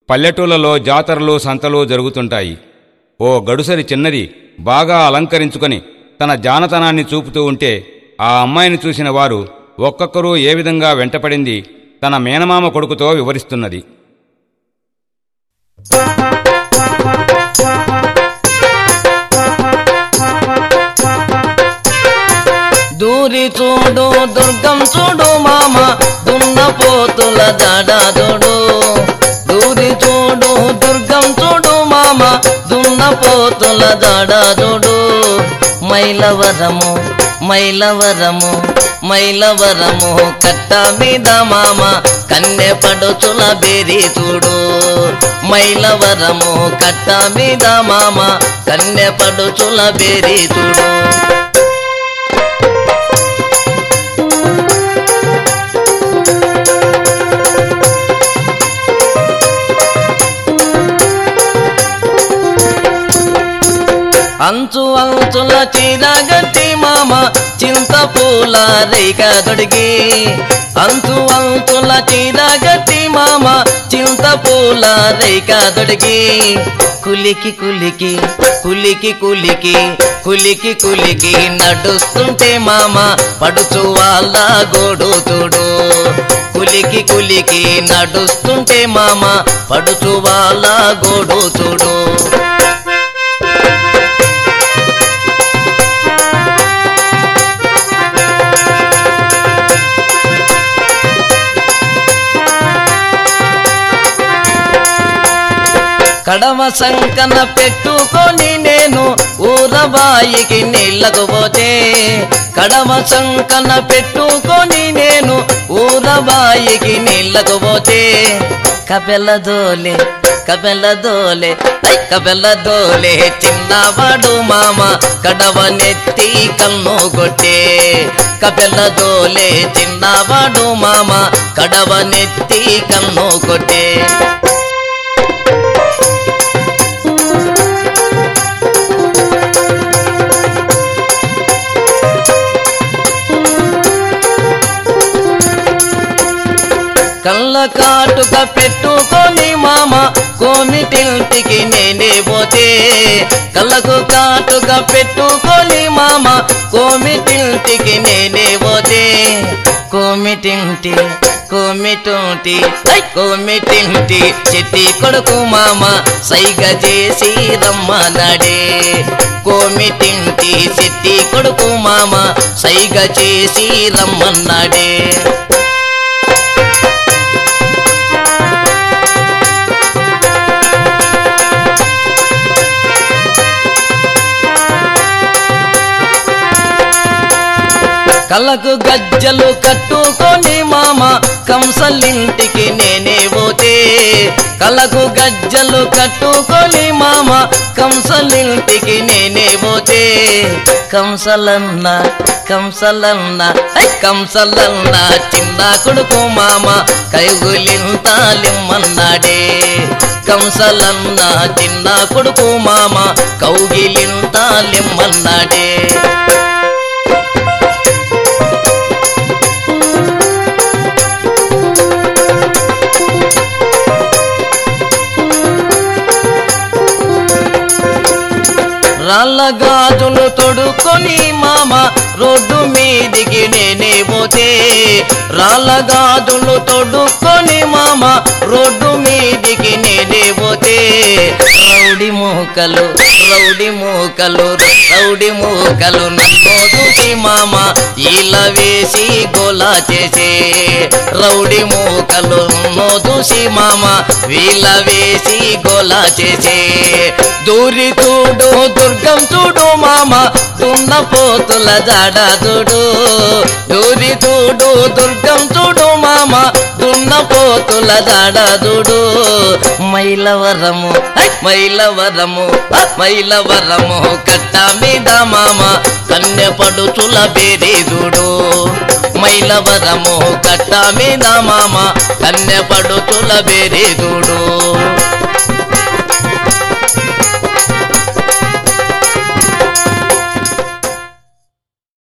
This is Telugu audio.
పల్లెటూళ్ళలో జాతరలు సంతలు జరుగుతుంటాయి ఓ గడుసరి చిన్నది బాగా అలంకరించుకొని తన జానతనాన్ని చూపుతూ ఉంటే ఆ అమ్మాయిని చూసిన వారు ఒక్కొక్కరూ ఏ విధంగా వెంటపడింది తన మేనమామ కొడుకుతో వివరిస్తున్నది దూరి చూడు దుర్గం చూడు మామ దున్నపోతుల జడాదుడు దూరి చూడు దుర్గం చూడు మామ దున్నపోతుల జడాదుడు మైలవరము మైలవరము మైలవరము కట్ట మీద మామ కన్నె పడుచుల బేరి చూడు మైలవరము కట్ట మీద మామ కన్నె పడుచుల బేరి చూడు అంచు అంచుల చీరగట్టి మామ చింత పూల రేఖ దొడిగి అంచు అంచుల చీరగట్టి మామ చింత పూల రేఖ దొడిగి కులికి కులికి కులికి కులికి కులికి కులికి నడుస్తుంటే మామ పడుచు వాళ్ళ గోడు చూడు కులికి కులికి నడుస్తుంటే మామ పడుచు వాళ్ళ గోడు చూడు కడవ సంకన పెట్టుకొని నేను ఊరబాయికి నీళ్ళకు పోతే కడవ సంకన పెట్టుకొని నేను ఊరబాయికి నీళ్ళకు పోతే కపెల దోలే కపెల దోలే ఐ కపెల దోలే చిన్నవాడు మామ కడవ నెత్తి కన్ను కొట్టే కపెల దోలే చిన్నవాడు మామ కడవ నెత్తి కన్ను కొట్టే కళ్ళ కాటుక పెట్టుకొని మామ కోమిటింటికి నేనే పోతే కళ్ళకు కాటుక పెట్టుకొని మామ కోమిటింటికి నేనే పోతే కోమిటింటి కోమిటుంటి ఐ కోమిటింటి చెట్టి కొడుకు మామ సైగ చేసి రమ్మనడే కోమిటింటి చెట్టి కొడుకు మామ సైగ చేసి రమ్మన్నాడే కళ్ళకు గజ్జలు కట్టుకొని మామ కంసలింటికి నేనే పోతే కళ్ళకు గజ్జలు కట్టుకొని మామ కంసలింటికి నేనే పోతే కంసలన్న కంసలన్న ఐ కంసలన్న చిన్న కొడుకు మామ కైగులింతాలిమ్మన్నాడే కంసలన్న చిన్న కొడుకు మామ కౌగిలింతాలిమ్మన్నాడే రాళ్ళ గాజులు తొడుకొని మామ రోడ్డు మీదికి నేనే పోతే రాళ్ళ గాజులు తొడుక్కొని మామ రోడ్డు మీదికి నేనే పోతే రౌడి మూకలు రౌడి మూకలు రౌడి మూకలు నన్ను చూసి మామ ఇలా వేసి గోలా చేసే రౌడి మూకలు నన్ను చూసి మామ వీళ్ళ వేసి గోలా చేసే దూరి చూడు దుర్గం చూడు మామ దున్న పోతుల జాడ చూడు దూరి చూడు దుర్గం చూడు మామ దున్న పోతుల జాడ చూడు మైలవరము ఐ మైలవరము ఆ మైలవరము కట్ట మీద మామ కన్నె పడుచుల బేరి చూడు మైలవరము కట్ట మీద మామ కన్నె పడుచుల బేరి చూడు